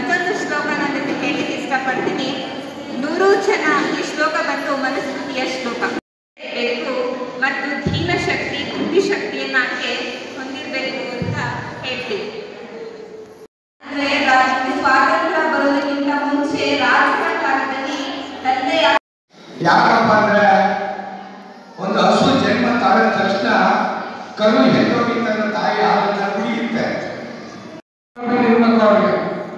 ಮತ್ತೊಂದು ಶ್ಲೋಕ ನಾನು ನಿಮಗೆ ಹೇಳಲಿಕ್ಕೆ ಇಷ್ಟಪಡ್ತೀನಿ ನೂರು ಜನ ಈ ಶ್ಲೋಕ ಬಂದು ಮನುಸ್ಮೃತಿಯ ಶ್ಲೋಕ ಬೇಕು ಮತ್ತು ಧೀನ ಶಕ್ತಿ ಬುದ್ಧಿಶಕ್ತಿಯನ್ನಾಕೆ ಹೊಂದಿರಬೇಕು ಅಂತ ಹೇಳ್ತೀವಿ ಅಂದ್ರೆ ರಾಜ್ಯ ಸ್ವಾತಂತ್ರ್ಯ ಬರೋದಕ್ಕಿಂತ ಮುಂಚೆ ರಾಜರ ಕಾಲದಲ್ಲಿ ತಂದೆಯ ಯಾಕಪ್ಪ ಅಂದ್ರೆ ಒಂದು ಹಸು ಜನ್ಮ ತಾಳಿದ ತಕ್ಷಣ ಕರು ಹೆಣ್ಣೋಗಿ ತನ್ನ ತಾಯಿ ಹಾಲನ್ನ ಕುಡಿಯುತ್ತೆ ಇರ್ಬೇಕು ಅವ್ರಿಗೆ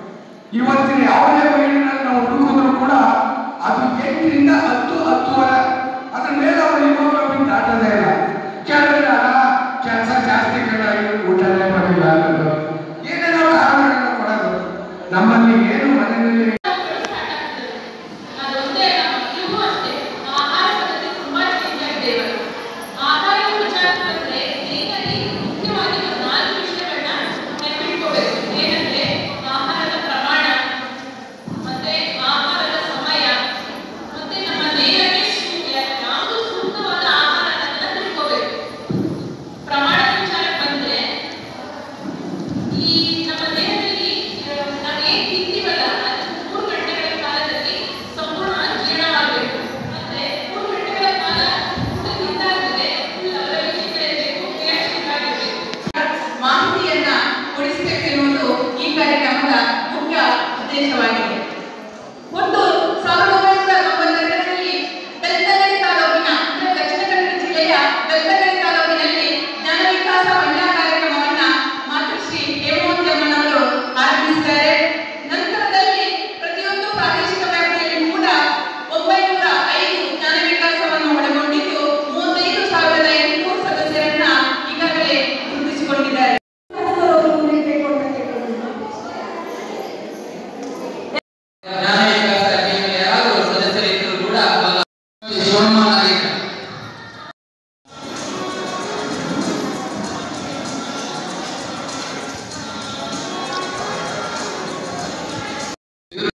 ಇವತ್ತಿನ ಯಾವುದೇ ಮಹಿಳೆಯನ್ನು ನಾವು ಹುಡುಕಿದ್ರು ಕೂಡ ಅದು ಎಂಟರಿಂದ ಹತ್ತು ಹತ್ತುವರೆ